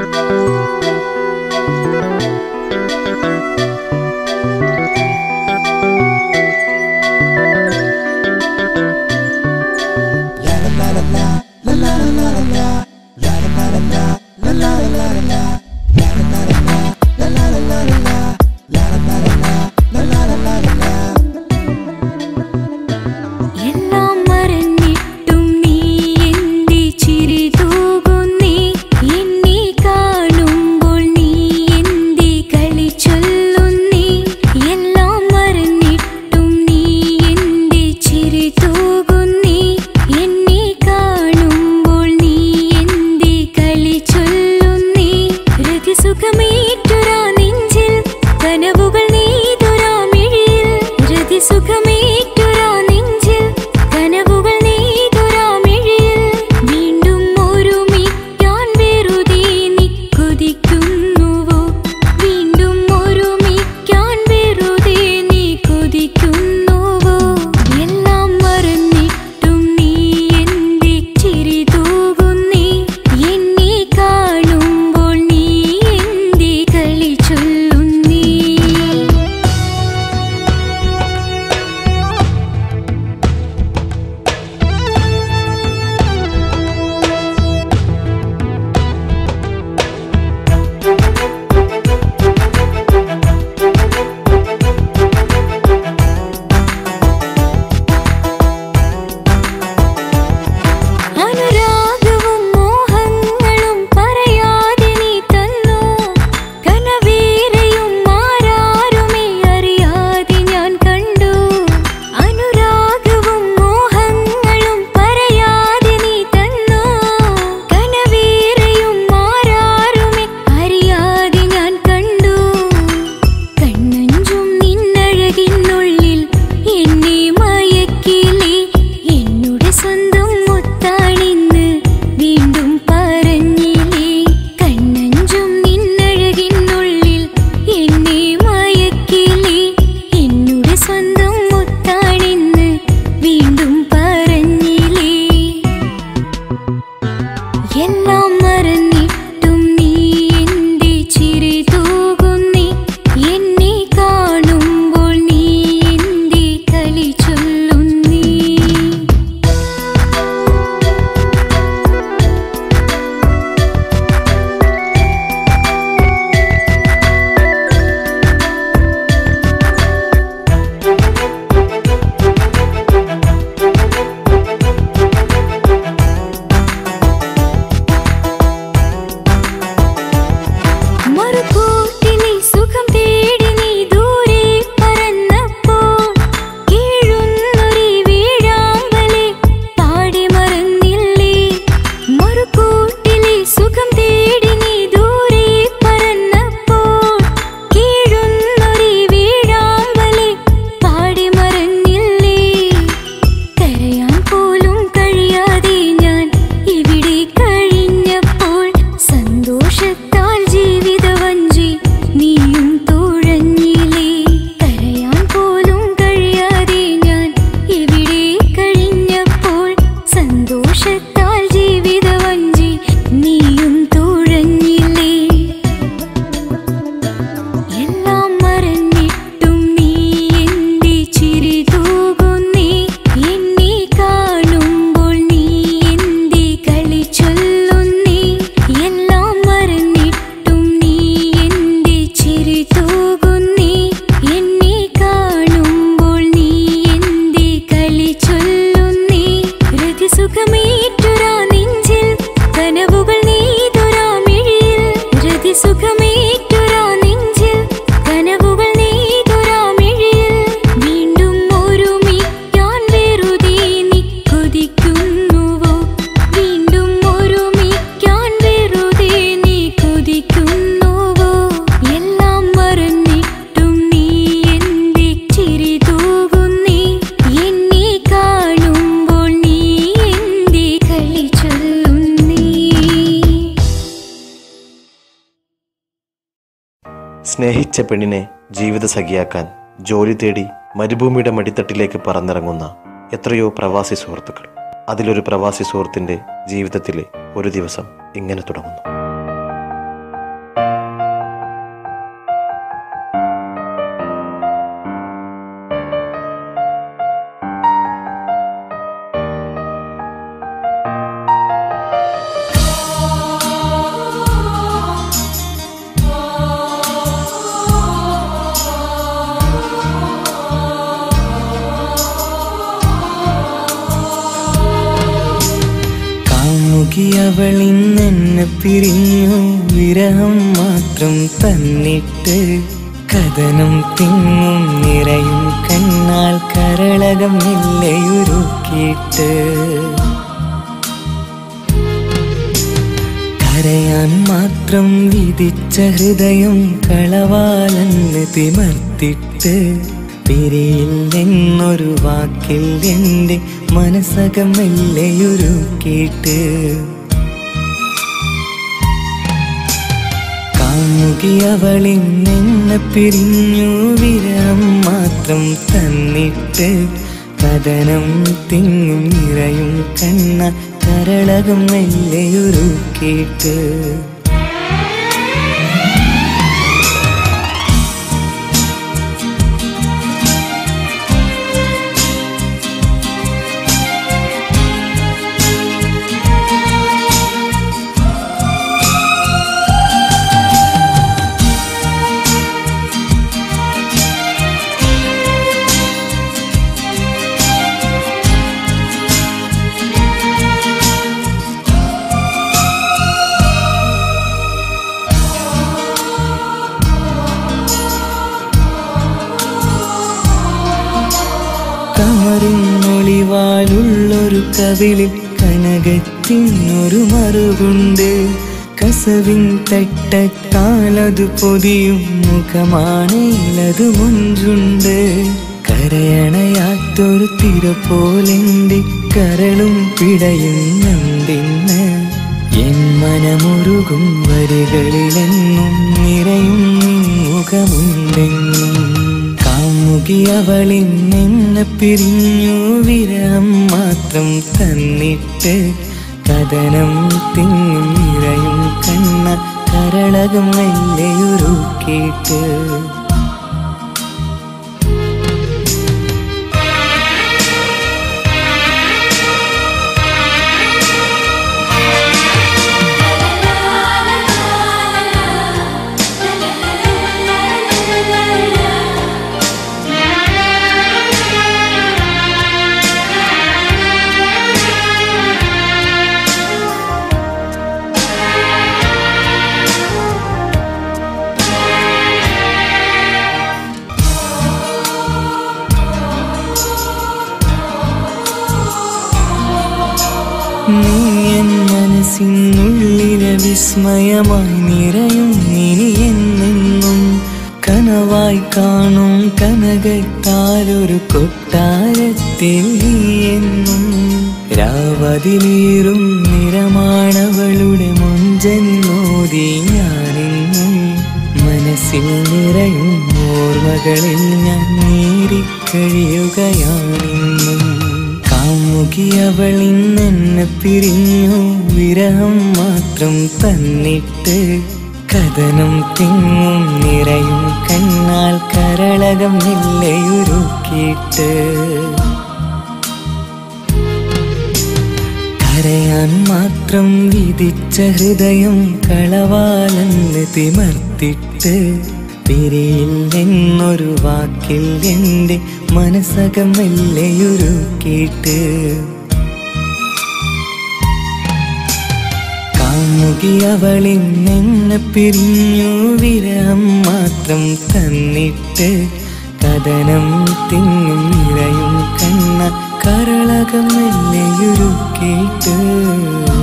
എല്ലാം മറന്നിട്ടും നീ എന്റെ ചിരി തൂകുന്നേ എന്നെ കാണുമ്പോൾ നീ എന്റെ കളി ചൊല്ലുന്നേ എല്ലാം മറന്നിട്ടും നീ എന്റെ ചിരി തൂകുന്നേ എന്നെ കാണുമ്പോൾ നീ എന്റെ കളി ചൊല്ലുന്നേ രതിസുഖമേറ്റൊരാ നെഞ്ചിൽ കനവുകൾ നെയ്തൊരാ മിഴിയിൽ രതിസുഖമേറ്റൊരാ നെഞ്ചിൽ കനവുകൾ നെയ്തൊരാ മിഴിയിൽ വീണ്ടും ഒരുമിക്കാൻ വെറുതെ നീ കൊതിക്കുന്നുവോ വീണ്ടും ഒരുമിക്കാൻ വെറുതെ നീ കൊതിക്കുന്നുവോ എല്ലാം മറന്നിട്ടും നീ എന്റെ ചിരി തൂകുന്നേ എന്നെ കാണുമ്പോൾ നീ എന്റെ കളി ചൊല്ലുന്നേ അനുരാഗവും മോഹങ്ങളും പറയാതെ നീ തന്നു കനവേറെയും മാറാരുമേ അറിയാതെ ഞാൻ കണ്ടു അനുരാഗവും മോഹങ്ങളും പറയാതെ നീ തന്നു കനവേറെയും മാറാരുമേ അറിയാതെ ഞാൻ കണ്ടു കണ്ണഞ്ചും നിന്നഴകിനുള്ളിൽ എന്നെ മയക്കിലേ എന്നുടെ സ്വന്തം മുത്താണിന്ന് വീണ്ടും പറഞ്ഞില്ലേ കണ്ണഞ്ചും നിന്നഴകിനുള്ളിൽ എന്നെ മയക്കിലേ എന്നുടെ സ്വന്തം മുത്താണിന്ന് വീണ്ടും പറഞ്ഞില്ലേ എല്ലാം മറന്നിട്ടും നീ എന്റെ ചിരി തൂകുന്നേ എന്നെ കാണുമ്പോൾ നീ എന്റെ കളി ചൊല്ലുന്നേ മറുകൂട്ടിനി സുഖം തേടി നീ ദൂരെ പറന്നപ്പോൾ കീഴുന്നൊരി വീഴാമ്പലെ പാടി മറന്നില്ലേ മറുകൂട്ടിലെ സുഖം തേടി നീ ദൂരെ പറന്നപ്പോൾ കീഴുന്നൊരി വീഴാമ്പലെ പാടി മറന്നില്ലേ കരയാൻ പോലും കഴിയാതെ ഞാൻ ഇവിടെ കഴിഞ്ഞപ്പോൾ സന്തോഷത്താൽ ജീവിത വഞ്ചി നീയും തുഴഞ്ഞില്ലേ കരയാൻ പോലും കഴിയാതെ ഞാൻ ഇവിടെ കഴിഞ്ഞപ്പോൾ സന്തോഷത്താൽ ജീവിത വഞ്ചി നീയും തുഴഞ്ഞില്ലേ എല്ലാം മറന്നിട്ടും നീ എന്റെ ചിരി തൂകുന്നേ എന്നെ കാണുമ്പോൾ നീ എന്റെ കളി ചൊല്ലുന്നേ എല്ലാം മറന്നിട്ടും നീ എന്റെ ചിരി തൂകുന്നേ എന്നെ കാണുമ്പോൾ നീ എന്റെ കളി ചൊല്ലുന്നേ രതിസുഖമേറ്റൊരാ നെഞ്ചിൽ കനവുകൾ നെയ്തൊരാ മിഴിയിൽ രതിസുഖമേറ്റൊരാ നെഞ്ചിൽ കനവുകൾ നെയ്തൊരാ മിഴിയിൽ വീണ്ടും ഒരുമിക്കാൻ വെറുതെ നീ കൊതിക്കുന്നുവോ വീണ്ടും ഒരുമിക്കാൻ വെറുതെ നീ കൊതിക്കുന്നുവോ എല്ലാം മറന്നിട്ടും നീ എന്റെ ചിരി തൂകുന്നേ എന്നെ കാണുമ്പോൾ നീ എന്റെ കളി ചൊല്ലുന്നേ സ്നേഹിച്ച പെണ്ണിനെ ജീവിത സഖിയാക്കാൻ ജോലി തേടി മരുഭൂമിയുടെ മടിത്തട്ടിലേക്ക് പറന്നിറങ്ങുന്ന എത്രയോ പ്രവാസി സുഹൃത്തുക്കൾ അതിലൊരു പ്രവാസി സുഹൃത്തിന്റെ ജീവിതത്തിലെ ഒരു ദിവസം ഇങ്ങനെ തുടങ്ങുന്നു കാമുകിയവളിന്നെന്നെ പിരിഞ്ഞു വിരഹം മാത്രം തന്നിട്ട് കഥനം തിങ്ങും നിറയും കണ്ണാൽ കരളകം ഇല്ലയുരുക്കിയിട്ട് കരയാൻ മാത്രം വിധിച്ച ഹൃദയം കളവാലെന്ന് തിമർത്തിട്ട് പിരിയില്ലെന്നൊരു വാക്കിൽ എൻ്റെ മനസ്സകമെല്ലയുരുക്കിയിട്ട് കാമുകിയവളിന്നെന്നെ പിരിഞ്ഞു വിരം മാത്രം തന്നിട്ട് കഥനം തിങ്ങും നിറയും കണ്ണ കരളകം മെല്ലയുരുക്കിയിട്ട് കമറിനൊളിവാലുള്ളൊരു കവിളിൽ കനകത്തിനൊരു മറുകുണ്ട് കസവിൻ തട്ടത്താലതു പൊതിയും മുഖമാണേലതു മുഞ്ചുണ്ട് കരയണയാത്തൊരു തിര പോലെന്റെ കരളും പിടയുന്നെന്തിന്ന് എൻ മനമുരുകും വരികളിലെന്നും നിറയും നിൻ മുഖമുണ്ടെന്നും കാമുകിയവളിന്നെന്നെ പിരിഞ്ഞു വിരം മാത്രം തന്നിട്ട് കഥനം തിങ്ങും നിറയും കണ്ണ കരളകം മെല്ലയുരുക്കിയിട്ട് നീ എൻ മനസ്സിനുള്ളിലെ വിസ്മയമായി നിറയും ഇനി എന്നെന്നും കനവായി കാണും കനകത്താലൊരു കൊട്ടാരത്തിൽ നീ എന്നും രാവതിലീറും നിറമാണവളുടെ മുഞ്ചെന്നോതി ഞാനെന്നും മനസ്സിൽ നിറയും ഓർമ്മകളിൽ ഞാൻ നേരിക്കഴിയുകയാണെന്നും കാമുകിയവളിന്നെന്നെ പിരിഞ്ഞു വിരഹം മാത്രം തന്നിട്ട് കഥനം തിങ്ങും നിറയും കണ്ണാൽ കരളകം ഇല്ലയുരുക്കിയിട്ട് കരയാൻ മാത്രം വിധിച്ച ഹൃദയം കളവാലെന്ന് തിമർത്തിട്ട് പിരിയില്ലെന്നൊരു വാക്കിൽ എൻ്റെ മനസ്സകം മെല്ലയുരുക്കിയിട്ട് കാമുകിയവളിന്നെന്നെ പിരിഞ്ഞു വിരം മാത്രം തന്നിട്ട് കഥനം തിങ്ങും നിറയും കണ്ണ കരളകം മെല്ലയുരുക്കിയിട്ട്